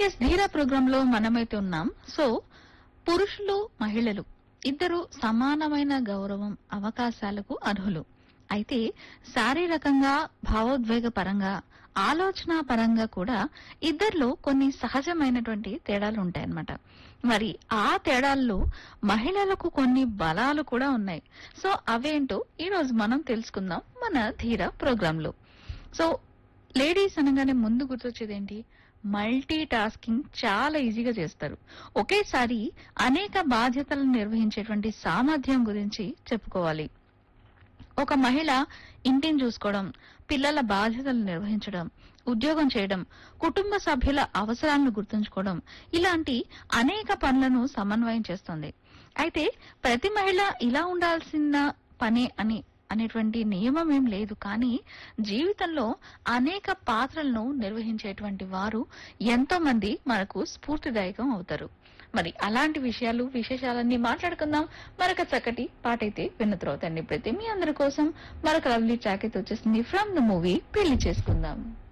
yes ధీరా programme లో మనమైతే ఉన్నాం సో పురుషులు మహిళలు ఇద్దరు సమానమైన గౌరవం అవకాశాలకు అర్హులు అయితే శారీరకంగా భావోద్వేగ పరంగా ఆలోచన పరంగా కూడా ఇద్దరిలో కొన్ని సహజమైనటువంటి తేడాలు ఉంటాయన్నమాట మరి ఆ తేడాల్లో మహిళలకు కొన్ని బలాలు కూడా ఉన్నాయి సో అవేంటో ఈ రోజు మనం తెలుసుకుందాం మన ధీర ప్రోగ్రామ్ లో సో లేడీస్ అనగానే ముందు గుర్తొచ్చేది ఏంటి మల్టీ టాస్కింగ్ చాలా ఈజీగా చేస్తారు ఒకేసారి అనేక బాధ్యతలను నిర్వహించేటువంటి సామర్థ్యం గురించి చెప్పుకోవాలి ఒక మహిళ ఇంటిని చూసుకోవడం పిల్లల బాధ్యతలు నిర్వహించడం ఉద్యోగం చేయడం కుటుంబ సభ్యుల అవసరాలను గుర్తుంచుకోవడం ఇలాంటి అనేక పనులను సమన్వయం చేస్తుంది అయితే ప్రతి మహిళ ఇలా ఉండాల్సిన పనే అని అనేటువంటి నియమం ఏం లేదు కానీ జీవితంలో అనేక పాత్రలను నిర్వహించేటువంటి వారు ఎంతో మంది మనకు స్ఫూర్తిదాయకం అవుతారు మరి అలాంటి విషయాలు విశేషాలన్నీ మాట్లాడుకుందాం మరొక చక్కటి పాట అయితే విన్న తర్వాత ఇప్పుడైతే మీ అందరి కోసం మరొక లవ్లీ ట్రాక్ అయితే వచ్చేసింది ఫ్రమ్ ద మూవీ పెళ్లి చేసుకుందాం